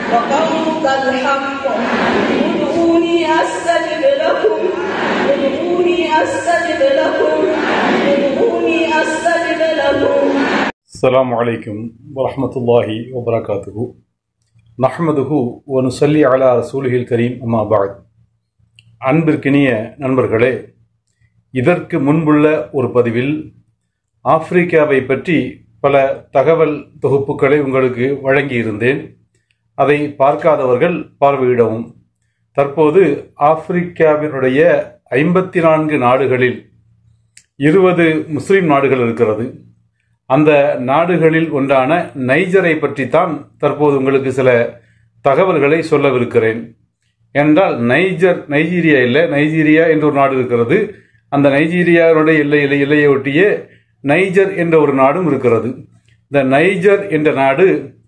وقولك الحق ادعوني أستجب لكم ادعوني أستجب لكم ادعوني أستجب لكم السلام عليكم ورحمة الله وبركاته نحمده ونصلي على رسوله الكريم أما بعد அன்பிற்கினிய நண்பர்களே இதற்கு முன்புள்ள ஒரு பதிவில் ஆப்பிரிக்காவை பற்றி பல தகவல் தொகுப்புகளை உங்களுக்கு வழங்கியிருந்தேன் அதை பார்க்காதவர்கள் பார்வையிடவும் தற்போது ஆப்பிரிக்காவினுடைய ஐம்பத்தி நான்கு நாடுகளில் இருபது முஸ்லிம் நாடுகள் இருக்கிறது அந்த நாடுகளில் ஒன்றான நைஜரை பற்றித்தான் தற்போது உங்களுக்கு சில தகவல்களை சொல்லவிருக்கிறேன் என்றால் நைஜர் நைஜீரியா இல்லை நைஜீரியா என்ற ஒரு நாடு இருக்கிறது அந்த நைஜீரியாவுடைய எல்லை எல்லை எல்லையை ஒட்டிய நைஜர் என்ற ஒரு நாடும் இருக்கிறது இந்த நைஜர் என்ற நாடு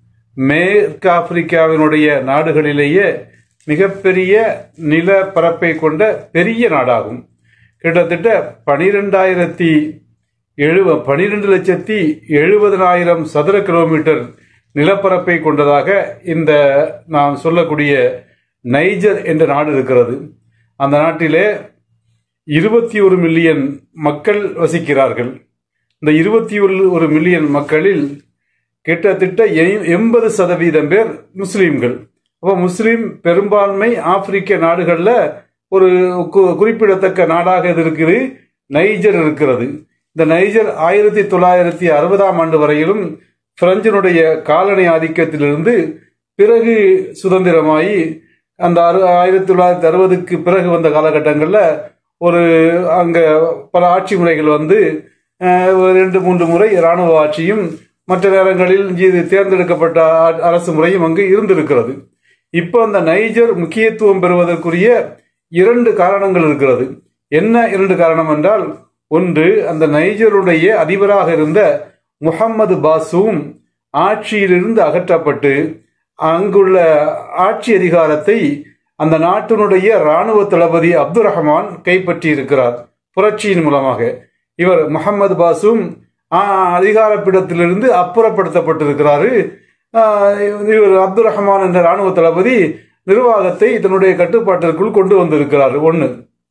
மேற்கு ஆப்பிரிக்காவினுடைய நாடுகளிலேயே மிகப்பெரிய நிலப்பரப்பை கொண்ட பெரிய நாடாகும் கிட்டத்தட்ட பனிரெண்டாயிரத்தி எழுவ பனிரெண்டு லட்சத்தி எழுபதனாயிரம் சதுர கிலோமீட்டர் நிலப்பரப்பை கொண்டதாக இந்த நாம் சொல்லக்கூடிய நைஜர் என்ற நாடு இருக்கிறது அந்த நாட்டிலே இருபத்தி ஒரு மில்லியன் மக்கள் வசிக்கிறார்கள் இந்த இருபத்தி ஒரு மில்லியன் மக்களில் கிட்டத்தட்ட எ- எண்பது சதவீதம் பேர் முஸ்லீம்கள் அப்போ முஸ்லீம் பெரும்பான்மை ஆப்பிரிக்க நாடுகளில் ஒரு கு- குறிப்பிடத்தக்க நாடாக இது இருக்குது நைஜர் இருக்கிறது இந்த நைஜர் ஆயிரத்தி தொள்ளாயிரத்தி அறுபதாம் ஆண்டு வரையிலும் பிரெஞ்சினுடைய காலனி ஆதிக்கத்திலிருந்து பிறகு சுதந்திரமாகி அந்த அறு ஆயிரத்தி தொள்ளாயிரத்தி அறுபதுக்கு பிறகு வந்த காலகட்டங்களில் ஒரு அங்கே பல ஆட்சி முறைகள் வந்து அஹ், ஒரு ரெண்டு மூன்று முறை இராணுவ ஆட்சியும் மற்ற நேரங்களில் இது தேர்ந்தெடுக்கப்பட்ட ஆ- அரசு முறையும் அங்கு இருந்திருக்கிறது இப்போ அந்த நைஜர் முக்கியத்துவம் பெறுவதற்குரிய இரண்டு காரணங்கள் இருக்கிறது என்ன இரண்டு காரணம் என்றால் ஒன்று அந்த நைஜருடைய அதிபராக இருந்த முகம்மது பாசூம் ஆட்சியிலிருந்து அகற்றப்பட்டு அங்குள்ள ஆட்சி அதிகாரத்தை அந்த நாட்டினுடைய இராணுவ தளபதி அப்துல் ரஹ்மான் கைப்பற்றி இருக்கிறார் புரட்சியின் மூலமாக இவர் முகமது பாசூம் ஆ, அதிகாரப்பீடத்திலிருந்து அப்புறப்படுத்தப்பட்டிருக்கிறாரு ஆ, இவர் அப்துல் ரஹ்மான் என்ற இராணுவ தளபதி நிர்வாகத்தை தன்னுடைய கட்டுப்பாட்டிற்குள் கொண்டு வந்திருக்கிறார் ஒன்று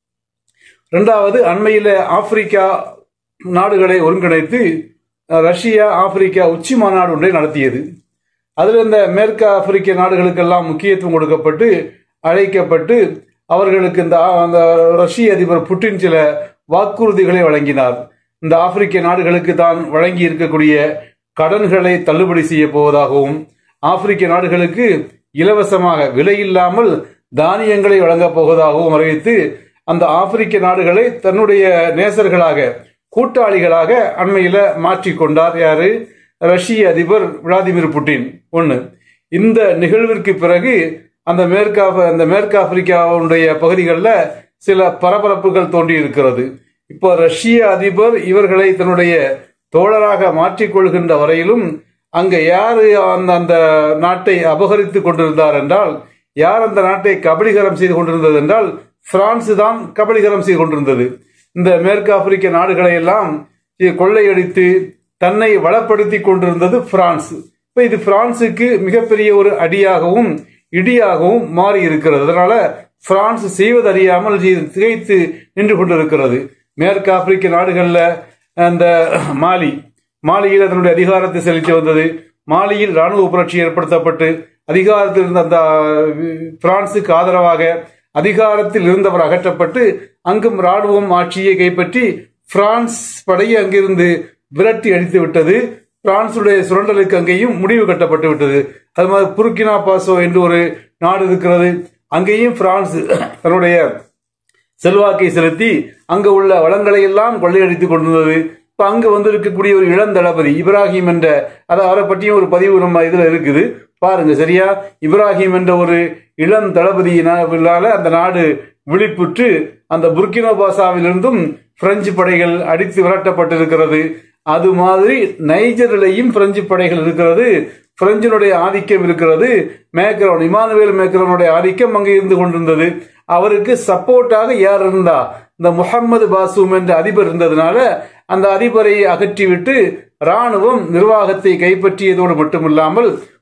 ரெண்டாவது அண்மையில் ஆப்பிரிக்கா நாடுகளை ஒருங்கிணைத்து அஹ், ரஷ்யா ஆப்பிரிக்கா உச்சி மாநாடு ஒன்றை நடத்தியது அதில் இந்த மேற்கு ஆப்பிரிக்க நாடுகளுக்கெல்லாம் முக்கியத்துவம் கொடுக்கப்பட்டு அழைக்கப்பட்டு அவர்களுக்கு இந்த ஆ- அந்த ரஷ்ய அதிபர் புட்டின் சில வாக்குறுதிகளை வழங்கினார் இந்த ஆப்பிரிக்க நாடுகளுக்கு தான் வழங்கி இருக்கக்கூடிய கடன்களை தள்ளுபடி செய்ய போவதாகவும் ஆப்பிரிக்க நாடுகளுக்கு இலவசமாக விலையில்லாமல் தானியங்களை வழங்கப் போவதாகவும் அறிவித்து அந்த ஆப்பிரிக்க நாடுகளை தன்னுடைய நேசர்களாக கூட்டாளிகளாக அண்மையில மாற்றிக்கொண்டார் யாரு ரஷ்ய அதிபர் விளாடிமிர் புட்டின் ஒன்று இந்த நிகழ்விற்கு பிறகு அந்த மேற்கு ஆப்- அந்த மேற்கு ஆப்பிரிக்காவுடைய பகுதிகளில் சில பரபரப்புகள் தோன்றி இருக்கிறது இப்போ ரஷ்ய அதிபர் இவர்களை தன்னுடைய தோழராக மாற்றிக்கொள்கின்ற வரையிலும் அங்க யாரு அந்த அந்த நாட்டை அபகரித்துக் கொண்டிருந்தார் என்றால் யார் அந்த நாட்டை கபலீகரம் செய்து கொண்டிருந்தது என்றால் பிரான்ஸ் தான் கபலீகரம் செய்து கொண்டிருந்தது இந்த மேற்கு ஆப்பிரிக்க நாடுகளை எல்லாம் இது கொள்ளையடித்து தன்னை வளப்படுத்தி கொண்டிருந்தது பிரான்ஸ் இப்ப இது பிரான்சுக்கு மிகப்பெரிய ஒரு அடியாகவும் இடியாகவும் மாறி இருக்கிறது அதனால பிரான்ஸ் செய்வதறியாமல் இது திகைத்து நின்று கொண்டிருக்கிறது மேற்கு ஆப்பிரிக்க நாடுகள்ல அந்த மாலி மாலியில் தன்னுடைய அதிகாரத்தை செலுத்தி வந்தது மாலியில் ராணுவ புரட்சி ஏற்படுத்தப்பட்டு அதிகாரத்தில் இருந்த அந்த பிரான்சுக்கு ஆதரவாக அதிகாரத்தில் இருந்தவர் அகற்றப்பட்டு அங்கும் ராணுவம் ஆட்சியை கைப்பற்றி பிரான்ஸ் படையை அங்கிருந்து விரட்டி அடித்து விட்டது பிரான்சுடைய சுரண்டலுக்கு அங்கேயும் முடிவு கட்டப்பட்டு விட்டது அது மாதிரி புருக்கினா பாசோ என்று ஒரு நாடு இருக்கிறது அங்கேயும் பிரான்ஸ் தன்னுடைய செல்வாக்கை செலுத்தி அங்கு உள்ள வளங்களை எல்லாம் கொள்ளையடித்துக் கொண்டிருந்தது இப்ப அங்கு வந்து இருக்கக்கூடிய ஒரு இளந்தளபதி இப்ராஹிம் என்ற அதை அவரை பற்றியும் ஒரு பதிவு நம்ம இதுல இருக்குது பாருங்க சரியா இப்ராஹிம் என்ற ஒரு இளம் தளபதியினால அந்த நாடு விழிப்புற்று அந்த புர்கினோபாசாவிலிருந்தும் பிரெஞ்சு படைகள் அடித்து விரட்டப்பட்டிருக்கிறது அது மாதிரி நைஜரிலையும் பிரெஞ்சு படைகள் இருக்கிறது பிரெஞ்சினுடைய ஆதிக்கம் இருக்கிறது மேக்ரோன் இமானுவேல் மேக்ரோனுடைய ஆதிக்கம் அங்கே இருந்து கொண்டிருந்தது அவருக்கு சப்போர்ட்டாக யார் இருந்தா இந்த முகம்மது பாசூம் என்ற அதிபர் இருந்ததுனால அந்த அதிபரை அகற்றிவிட்டு ராணுவம் நிர்வாகத்தை கைப்பற்றியதோடு மட்டுமில்லாமல்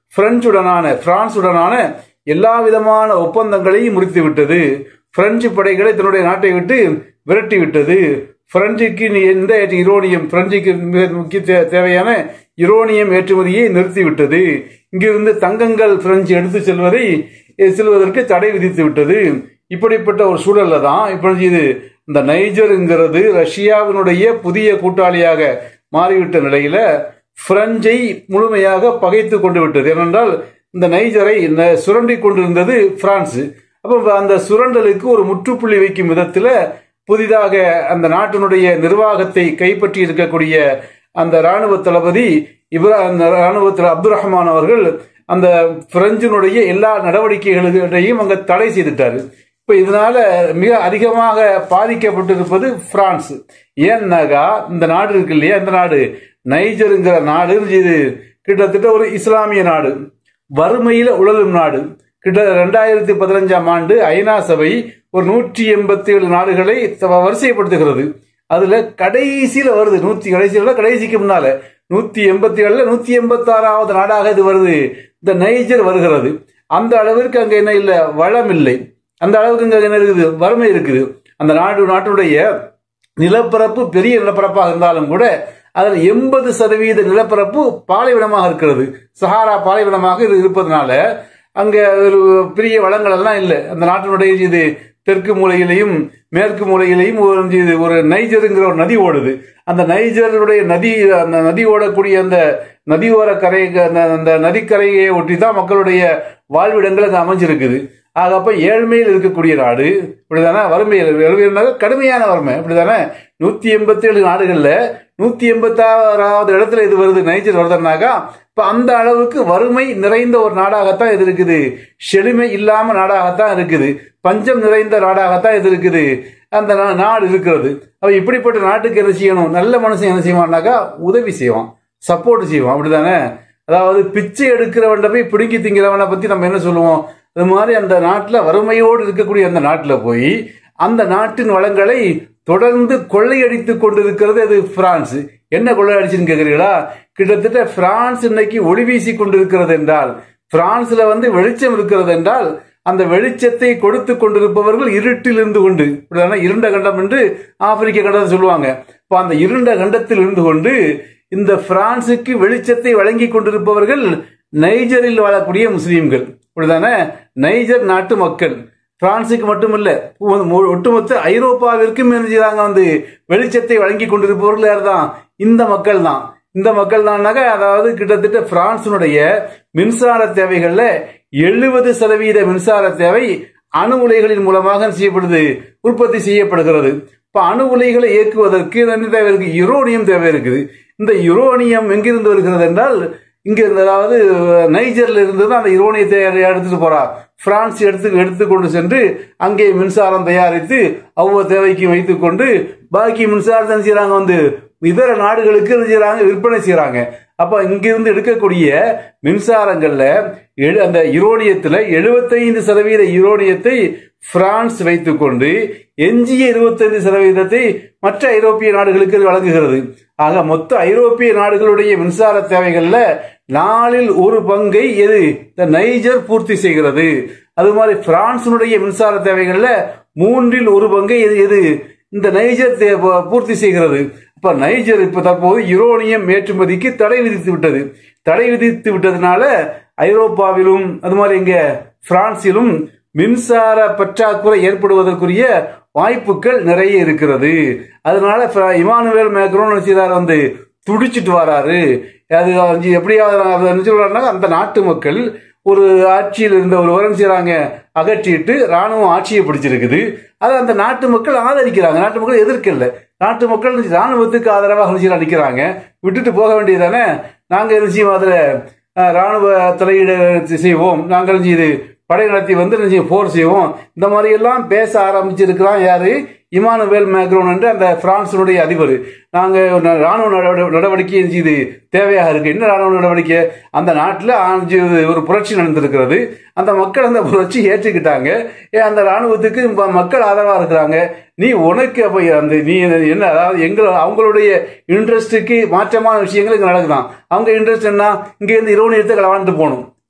பிரெஞ்சுடனான பிரான்சுடனான எல்லா விதமான ஒப்பந்தங்களையும் முறித்து விட்டது பிரெஞ்சு படைகளை தன்னுடைய நாட்டை விட்டு விரட்டி விட்டது பிரெஞ்சுக்கு நீ எந்த யுரோனியம் பிரெஞ்சுக்கு மிக முக்கிய தே- தேவையான யுரோனியம் ஏற்றுமதியை நிறுத்திவிட்டது இங்கிருந்து தங்கங்கள் பிரெஞ்சு எடுத்து செல்வதை eh, செல்வதற்கு தடை விதித்து விட்டது இப்படிப்பட்ட ஒரு சூழல்ல தான் இப்பொழுது இது இந்த நைஜருங்கிறது ரஷ்யாவினுடைய புதிய கூட்டாளியாக மாறிவிட்ட நிலையில பிரெஞ்சை முழுமையாக பகைத்து கொண்டு விட்டது ஏனென்றால் இந்த நைஜரை ந- சுரண்டி கொண்டிருந்தது பிரான்ஸ் அப்போ அந்த சுரண்டலுக்கு ஒரு முற்றுப்புள்ளி வைக்கும் விதத்தில் புதிதாக அந்த நாட்டினுடைய நிர்வாகத்தை கைப்பற்றி இருக்கக்கூடிய அந்த ராணுவ தளபதி இப்ரா அந்த ராணுவ தல- அப்துல் ரஹ்மான் அவர்கள் அந்த பிரெஞ்சினுடைய எல்லா நடவடிக்கைகளையும் அங்க தடை செய்துட்டாரு இப்ப இதனால மிக அதிகமாக பாதிக்கப்பட்டிருப்பது பிரான்ஸ் ஏன்னாக்கா இந்த நாடு இருக்கு இல்லையா இந்த நாடு நைஜருங்கிற நாடு இது கிட்டத்தட்ட ஒரு இஸ்லாமிய நாடு வறுமையில உழலும் நாடு கிட்ட ரெண்டாயிரத்தி பதினஞ்சாம் ஆண்டு ஐநா சபை ஒரு நூற்றி எண்பத்தி ஏழு நாடுகளை த- வரிசைப்படுத்துகிறது அதுல கடைசியில வருது நூத்தி கடைசியில கடைசிக்கு முன்னால நூத்தி எண்பத்தி ஏழுல நூத்தி எண்பத்தி ஆறாவது நாடாக இது வருது இந்த நைஜர் வருகிறது அந்த அளவிற்கு அங்க என்ன இல்ல வளம் இல்லை அந்த அளவுக்கு இங்க என்ன இருக்குது வறுமை இருக்குது அந்த நாடு நாட்டுடைய நிலப்பரப்பு பெரிய நிலப்பரப்பாக இருந்தாலும் கூட அதில் எண்பது சதவீத நிலப்பரப்பு பாலைவனமாக இருக்கிறது சஹாரா பாலைவனமாக இது இருப்பதனால அங்க ஒரு பெரிய வளங்கள் எல்லாம் இல்லை அந்த நாட்டினுடைய இது தெற்கு மூலையிலையும் மேற்கு மூலையிலையும் ஒரு இது ஒரு நைஜருங்கிற ஒரு நதி ஓடுது அந்த நைஜருடைய நதி அந்த நதி ஓடக்கூடிய அந்த நதியோர கரை அந்த அந்த நதிக்கரையை ஒட்டி தான் மக்களுடைய வாழ்விடங்கள் அங்கே அமைஞ்சிருக்குது ஆக அப்ப ஏழ்மையில் இருக்கக்கூடிய நாடு இப்படிதானே வறுமையில் வறுமையினாக கடுமையான வறுமை இப்படிதானே நூத்தி எண்பத்தி ஏழு நாடுகள்ல நூத்தி எண்பத்தி ஆறாவது இடத்துல இது வருது நைஜர் வருதுன்னாக்கா இப்ப அந்த அளவுக்கு வறுமை நிறைந்த ஒரு நாடாகத்தான் இது இருக்குது செழுமை இல்லாம நாடாகத்தான் இருக்குது பஞ்சம் நிறைந்த நாடாகத்தான் இது இருக்குது அந்த நா- நாடு இருக்கிறது அப்ப இப்படிப்பட்ட நாட்டுக்கு என்ன செய்யணும் நல்ல மனுஷன் என்ன செய்வான்னாக்கா உதவி செய்வான் சப்போர்ட் செய்வான் அப்படிதானே அதாவது பிச்சை எடுக்கிறவன்ட போய் பிடுங்கி திங்கிறவனை பத்தி நம்ம என்ன சொல்லுவோம் அது மாதிரி அந்த நாட்டில் வறுமையோடு இருக்கக்கூடிய அந்த நாட்டில் போய் அந்த நாட்டின் வளங்களை தொடர்ந்து கொள்ளையடித்து கொண்டிருக்கிறது அது பிரான்ஸ் என்ன கொள்ளையடிச்சுன்னு கேட்குறீங்களா கிட்டத்தட்ட பிரான்ஸ் இன்னைக்கு ஒளி வீசி கொண்டிருக்கிறது என்றால் பிரான்ஸ்ல வந்து வெளிச்சம் இருக்கிறது என்றால் அந்த வெளிச்சத்தை கொடுத்து கொண்டிருப்பவர்கள் இருட்டில் இருந்து கொண்டு இப்படிதானே இருண்ட கண்டம் என்று ஆப்பிரிக்க கண்டத்தை சொல்லுவாங்க இப்போ அந்த இருண்ட கண்டத்தில் இருந்து கொண்டு இந்த பிரான்சுக்கு வெளிச்சத்தை வழங்கி கொண்டிருப்பவர்கள் நைஜரில் வாழக்கூடிய முஸ்லீம்கள் இப்படிதானே நைஜர் நாட்டு மக்கள் பிரான்சுக்கு மட்டுமல்ல ஒ- ஒ- ஒட்டுமொத்த ஐரோப்பாவிற்கும் என்ன செய்றாங்க வந்து வெளிச்சத்தை வழங்கி கொண்டிருப்பவர்கள் யார் தான் இந்த மக்கள் தான் இந்த மக்கள் தான்னாக்க அதாவது கிட்டத்தட்ட பிரான்சினுடைய மின்சார தேவைகள்ல எழுபது சதவீத மின்சார தேவை அணு உலைகளின் மூலமாக செய்யப்படுது உற்பத்தி செய்யப்படுகிறது இப்ப அணு உலைகளை இயக்குவதற்கு என்ன தேவை இருக்கு யுரோனியம் தேவை இருக்குது இந்த யுரோனியம் எங்கிருந்து வருகிறது என்றால் இங்க இருந்து அதாவது நைஜர்ல இருந்து தான் அந்த யுரோனியத்தை எடுத்துட்டு போறா பிரான்ஸ் எடுத்து எடுத்து கொண்டு சென்று அங்கே மின்சாரம் தயாரித்து அவ்வளவு தேவைக்கு வைத்துக் கொண்டு பாக்கி மின்சாரத்தை என்ன செய்றாங்க வந்து இதர நாடுகளுக்கு என்ன செய்றாங்க விற்பனை செய்றாங்க அப்ப இங்கிருந்து எடுக்கக்கூடிய மின்சாரங்கள்ல எழு- அந்த யுரோனியத்துல 75% சதவீத யுரோனியத்தை பிரான்ஸ் வைத்துக்கொண்டு எஞ்சிய 25% சதவீதத்தை மற்ற ஐரோப்பிய நாடுகளுக்கு இது வழங்குகிறது ஆக மொத்த ஐரோப்பிய நாடுகளுடைய மின்சார தேவைகள்ல நாலில் ஒரு பங்கை எது இந்த நைஜர் பூர்த்தி செய்கிறது அது மாதிரி பிரான்சினுடைய மின்சார தேவைகள்ல மூன்றில் ஒரு பங்கை எது எது இந்த நைஜர் தே- பூர்த்தி செய்கிறது இப்ப நைஜர் இப்ப தற்போது யுரோனியம் ஏற்றுமதிக்கு தடை விதித்து விட்டது தடை விதித்து விட்டதுனால ஐரோப்பாவிலும் அது மாதிரி இங்க பிரான்சிலும் மின்சார பற்றாக்குறை ஏற்படுவதற்குரிய வாய்ப்புகள் நிறைய இருக்கிறது அதனால பிர- இமானுவேல் மேக்ரோன் என்ன செய்றாரு வந்து துடிச்சிட்டு வராரு அது வந்து எப்படியாவது அவர் என்ன சொல்றாருன்னா அந்த நாட்டு மக்கள் ஒரு ஆட்சியில் இருந்த ஒரு வரம் செய்றாங்க அகற்றிட்டு ராணுவம் ஆட்சியை பிடிச்சிருக்குது அதை அந்த நாட்டு மக்கள் ஆதரிக்கிறாங்க நாட்டு மக்கள் எதிர்க்கல நாட்டு மக்கள் என்ன செய்ய- ராணுவத்துக்கு ஆதரவாக என்ன செய்ய நிற்கிறாங்க விட்டுட்டு போக வேண்டியதானே நாங்க என்ன செய்வோம் அதுல அஹ், ராணுவ தலையீடு செய்வோம் நாங்கள் என்ன செய்யுது படை நடத்தி வந்து என்ன செய்ய போர் செய்வோம் இந்த மாதிரி எல்லாம் பேச ஆரம்பிச்சிருக்கிறான் யாரு இமானுவேல் மேக்ரோன் என்று அந்த பிரான்சினுடைய அதிபர் நாங்க ந- ராணுவ நடவடி- நடவடிக்கை இது தேவையாக இருக்கு என்ன ராணுவ நடவடிக்கை அந்த நாட்டில் ஒரு புரட்சி நடந்திருக்கிறது அந்த மக்கள் அந்த புரட்சி ஏற்றுக்கிட்டாங்க ஏன் அந்த ராணுவத்துக்கு ம- மக்கள் ஆதரவா இருக்கிறாங்க நீ உனக்கு அப்ப அந்த நீ என்ன அதாவது எங்க அவங்களுடைய இன்ட்ரெஸ்ட்டுக்கு மாற்றமான விஷயங்கள் இங்க நடக்குதான் அவங்க இன்ட்ரெஸ்ட் என்ன இங்க இருந்து இரவு நேரத்தை களவாண்டு போகணும்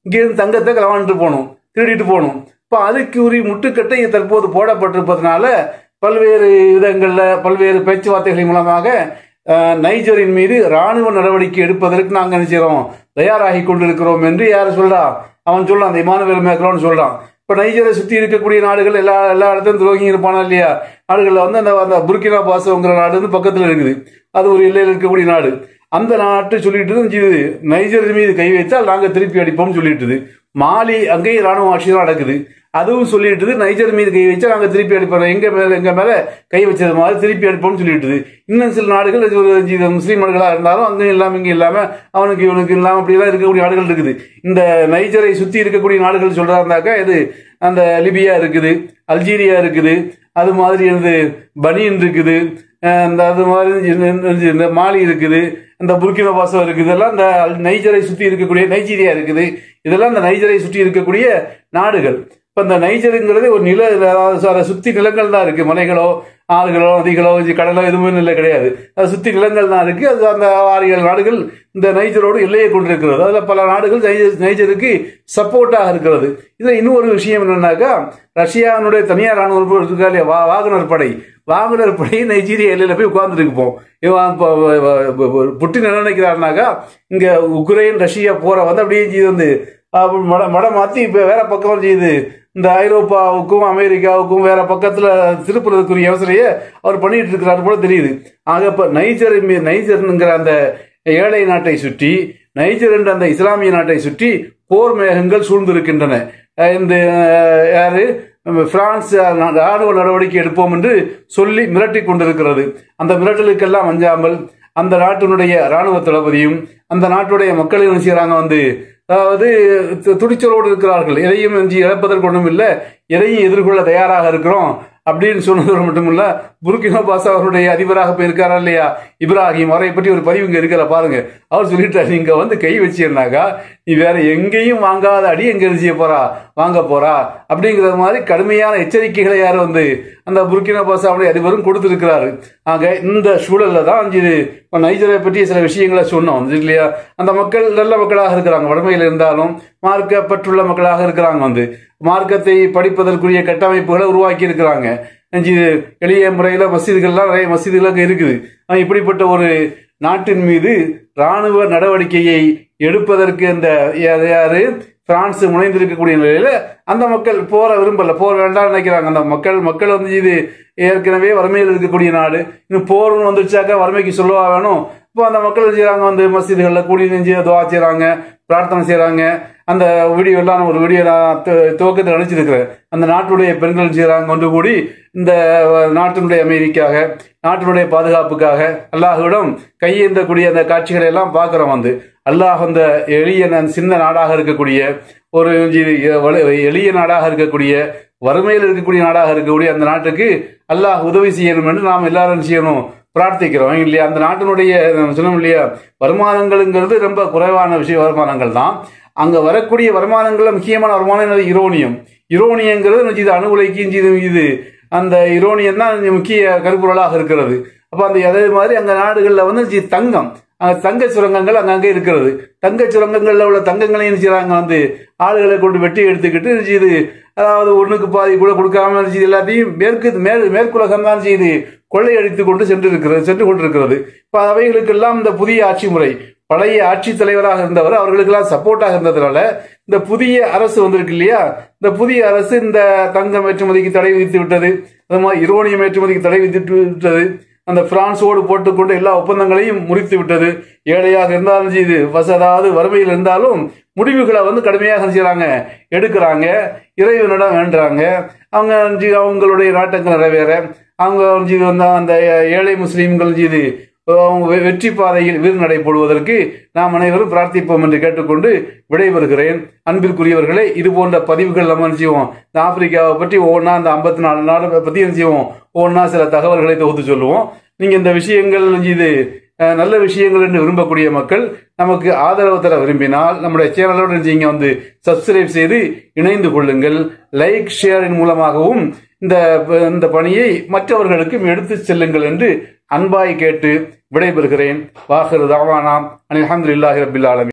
இங்கேருந்து தங்கத்தை களவாண்டுட்டு போகணும் திருடிட்டு போகணும் இப்போ அதுக்கு உரிய முட்டுக்கட்டை தற்போது போடப்பட்டிருப்பதனால பல்வேறு விதங்களில் பல்வேறு பேச்சுவார்த்தைகளின் மூலமாக அஹ், நைஜரின் மீது ராணுவ நடவடிக்கை எடுப்பதற்கு நாங்கள் என்ன செய்கிறோம் தயாராகி கொண்டிருக்கிறோம் என்று யார் சொல்றா அவன் சொல்றான் அந்த இமானுவேல் மேக்ரோன்னு சொல்றான் இப்போ நைஜரை சுற்றி இருக்கக்கூடிய நாடுகள் எல்லா எல்லா இடத்துலையும் துரோகி இருப்பானா இல்லையா நாடுகளில் வந்து அந்த அந்த புர்கினா பாசோங்கிற நாடு வந்து பக்கத்தில் இருக்குது அது ஒரு எல்லையில் இருக்கக்கூடிய நாடு அந்த நாட்டு சொல்லிட்டு இருந்துச்சு நைஜர் மீது கை வைத்தால் நாங்கள் திருப்பி அடிப்போம்னு சொல்லிட்டுது மாலி அங்கேயும் ராணுவ ஆட்சி தான் நடக்குது அதுவும் சொல்லிட்டுது நைஜர் மீது கை வச்சா நாங்கள் திருப்பி அடிப்போம் எங்க மேல எங்க மேல கை வச்சது மாதிரி திருப்பி அடிப்போம்னு சொல்லிட்டுது இன்னும் சில நாடுகள் இது ஒரு இது முஸ்லீம் நாடுகளாக இருந்தாலும் அங்கேயும் இல்லாம இங்கே இல்லாம அவனுக்கு இவனுக்கு இல்லாம அப்படிலாம் இருக்கக்கூடிய நாடுகள் இருக்குது இந்த நைஜரை சுத்தி இருக்கக்கூடிய நாடுகள் சொல்றாருனாக்கா இது அந்த லிபியா இருக்குது அல்ஜீரியா இருக்குது அது மாதிரி வந்து பனியன் இருக்குது அஹ் இந்த அது மாதிரி இந்த- இந்த- இந்த மாலி இருக்குது இந்த புர்கினா பாசோ இருக்குது இதெல்லாம் இந்த நைஜரை சுற்றி இருக்கக்கூடிய நைஜீரியா இருக்குது இதெல்லாம் இந்த நைஜரை சுற்றி இருக்கக்கூடிய நாடுகள் இப்போ இந்த நைஜருங்கிறது ஒரு நில அதாவது அதை சுற்றி நிலங்கள் தான் இருக்கு மலைகளோ ஆறுகளோ நதிகளோ இது கடலோ எதுவுமே இல்லை கிடையாது அதை சுற்றி நிலங்கள் தான் இருக்கு அது அந்த ஆறு ஏழு நாடுகள் இந்த நைஜரோடு எல்லையை கொண்டிருக்கிறது அதில் பல நாடுகள் நைஜர் நைஜருக்கு சப்போர்ட்டாக இருக்கிறது இதில் இன்னொரு விஷயம் என்னன்னாக்கா ரஷ்யாவினுடைய தனியார் ராணுவ இருக்கா இல்லையா வா வாகனர் படை வாகனர் படை நைஜீரியா எல்லையில் போய் உட்கார்ந்துருப்போம் இவன் இப்போ புட்டின் என்ன நினைக்கிறாருனாக்கா இங்கே உக்ரைன் ரஷ்யா போற வந்து அப்படியே இது வந்து அப்ப மட மடம் மாற்றி இப்போ வேற பக்கம் செய்யுது இந்த ஐரோப்பாவுக்கும் அமெரிக்காவுக்கும் வேற பக்கத்தில் திருப்புறதுக்குரிய யோசனையை அவர் பண்ணிட்டு இருக்கிறாரு போல தெரியுது ஆக இப்போ நைஜர் மீ- நைஜர்ங்கிற அந்த ஏழை நாட்டை சுற்றி நைஜர் என்ற அந்த இஸ்லாமிய நாட்டை சுற்றி போர் மேகங்கள் சூழ்ந்திருக்கின்றன அஹ் இந்த அஹ், யாரு நம்ம பிரான்ஸ் அஹ், ராணுவ நடவடிக்கை எடுப்போம் என்று சொல்லி மிரட்டி கொண்டிருக்கிறது அந்த மிரட்டலுக்கெல்லாம் அஞ்சாமல் அந்த நாட்டினுடைய ராணுவ தளபதியும் அந்த நாட்டுடைய மக்கள் என்ன செய்யறாங்க வந்து அதாவது து- துடிச்சலோடு இருக்கிறார்கள் எதையும் நெஞ்சு இழப்பதற்கு ஒன்றும் இல்லை எதையும் எதிர்கொள்ள தயாராக இருக்கிறோம் அப்படின்னு சொன்னதோடு மட்டும் இல்ல புர்கினோ பாசா அவருடைய அதிபராக போய் இருக்காரா இல்லையா இப்ராஹிம் அவரை பற்றி ஒரு பதிவு இங்க இருக்கிற பாருங்க அவர் சொல்லிட்டாரு நீங்க வந்து கை வச்சீங்கன்னாக்கா நீ வேற எங்கேயும் வாங்காத அடி எங்க இருந்து செய்ய போறா வாங்க போறா அப்படிங்கிற மாதிரி கடுமையான எச்சரிக்கைகளை யார் வந்து அந்த புர்கினோ பாசாவுடைய அதிபரும் கொடுத்திருக்கிறாரு ஆக இந்த சூழல்ல தான் இது இப்ப நைஜரை பற்றி சில விஷயங்களை சொன்னோம் இது இல்லையா அந்த மக்கள் நல்ல மக்களாக இருக்கிறாங்க வறுமையில் இருந்தாலும் மார்க்கப்பற்றுள்ள மக்களாக இருக்கிறாங்க வந்து மார்க்கத்தை படிப்பதற்குரிய கட்டமைப்புகளை உருவாக்கி இருக்கிறாங்க இது எளிய முறையில் மசீதுகள்லாம் நிறைய மசீதுகள் அங்கே இருக்குது ஆனா இப்படிப்பட்ட ஒரு நாட்டின் மீது ராணுவ நடவடிக்கையை எடுப்பதற்கு இந்த யாரு- யாரு பிரான்ஸ் முனைந்திருக்கக்கூடிய நிலையில அந்த மக்கள் போற விரும்பல போர் வேண்டாம்னு நினைக்கிறாங்க அந்த மக்கள் மக்கள் வந்து இது ஏற்கனவே வறுமையில் இருக்கக்கூடிய நாடு இன்னும் போர்னு வந்துருச்சாக்கா வறுமைக்கு சொல்லவா வேணும் இப்போ அந்த மக்கள் என்ன செய்றாங்க வந்து மசீதுகளில் கூடி நெஞ்சு துவா செய்றாங்க பிரார்த்தனை செய்றாங்க அந்த வீடியோ எல்லாம் நான் ஒரு வீடியோ நான் து- துவக்கத்தில் நினைச்சிருக்கிறேன் அந்த நாட்டுடைய பெண்கள் செய்றாங்க ஒன்று கூடி இந்த நாட்டினுடைய அமைதிக்காக நாட்டினுடைய பாதுகாப்புக்காக அல்லாஹ்விடம் கையேந்தக்கூடிய அந்த காட்சிகளை எல்லாம் பார்க்குறோம் வந்து அல்லாஹ் அந்த எளிய ந- சின்ன நாடாக இருக்கக்கூடிய ஒரு இது வலு- எளிய நாடாக இருக்கக்கூடிய வறுமையில் இருக்கக்கூடிய நாடாக இருக்கக்கூடிய அந்த நாட்டுக்கு அல்லாஹ் உதவி செய்யணும் என்று நாம் எல்லாரும் என்ன செய்யணும் பிரார்த்திக்கிறோம் இல்லையா அந்த நாட்டினுடைய நம்ம சொன்னோம் இல்லையா வருமானங்கள்ங்கிறது ரொம்ப குறைவான விஷய வருமானங்கள் தான் அங்க வரக்கூடிய வருமானங்கள்ல முக்கியமான வருமானம் என்னது யுரோனியம் யுரோனியங்கிறது என்ன செய்யுது அணு உலைக்கும் இது இது அந்த யுரோனியம் தான் முக்கிய கருப்பொருளாக இருக்கிறது அப்ப அந்த அதே மாதிரி அங்க நாடுகள்ல வந்து இது தங்கம் அங்க தங்க சுரங்கங்கள் அங்கங்கே இருக்கிறது தங்க சுரங்கங்கள்ல உள்ள தங்கங்களையும் என்ன செய்றாங்க வந்து ஆளுகளை கொண்டு வெட்டி எடுத்துக்கிட்டு என்ன செய்யுது அதாவது ஒண்ணுக்கு பாதி கூட கொடுக்காம என்ன செய்யுது எல்லாத்தையும் மேற்கு மேல் மேற்குலகம் தான் செய்து கொள்ளையடித்து கொண்டு சென்று இருக்கிறது சென்று கொண்டிருக்கிறது இப்ப அவைகளுக்கெல்லாம் இந்த புதிய ஆட்சி முறை பழைய ஆட்சி தலைவராக இருந்தவர் அவர்களுக்கெல்லாம் சப்போர்ட்டாக இருந்ததுனால இந்த புதிய அரசு வந்திருக்கு இல்லையா இந்த புதிய அரசு இந்த தங்கம் ஏற்றுமதிக்கு தடை விதித்து விட்டது அது மாதிரி யுரோனியம் ஏற்றுமதிக்கு தடை விதித்து விட்டது அந்த பிரான்ஸோடு போட்டுக்கொண்டு எல்லா ஒப்பந்தங்களையும் முறித்து விட்டது ஏழையாக இருந்தாலும் செய்து வச அதாவது வறுமையில் இருந்தாலும் முடிவுகளை வந்து கடுமையாக என்ன செய்றாங்க எடுக்கிறாங்க இறைவனிடம் வேண்டுறாங்க அவங்க வந்து அவங்களுடைய நாட்டங்கள் நிறைவேற அவங்க வந்து இது வந்து அந்த ஏழை முஸ்லீம்கள் இது அவங்க வெ- வெற்றி பாதையில் வீர்நடை போடுவதற்கு நாம் அனைவரும் பிரார்த்திப்போம் என்று கேட்டுக்கொண்டு விடைபெறுகிறேன் அன்பிற்குரியவர்களே இது போன்ற பதிவுகள் நம்ம என்ன செய்வோம் இந்த ஆப்பிரிக்காவை பற்றி ஒவ்வொன்றா இந்த ஐம்பத்தி நாலு நாடு பற்றி என்ன செய்வோம் ஒவ்வொன்றா சில தகவல்களை தொகுத்து சொல்லுவோம் நீங்க இந்த விஷயங்கள் இது அஹ், நல்ல விஷயங்கள் என்று விரும்பக்கூடிய மக்கள் நமக்கு ஆதரவு தர விரும்பினால் நம்முடைய சேனலோடு நீங்க வந்து சப்ஸ்கிரைப் செய்து இணைந்து கொள்ளுங்கள் லைக் ஷேரின் மூலமாகவும் இந்த இந்த பணியை மற்றவர்களுக்கும் எடுத்து செல்லுங்கள் என்று அன்பாய் கேட்டு விடைபெறுகிறேன் வாஹர் தாவானாம் அனில் அஹமதுல்லாஹி ரபில் ஆலமீன்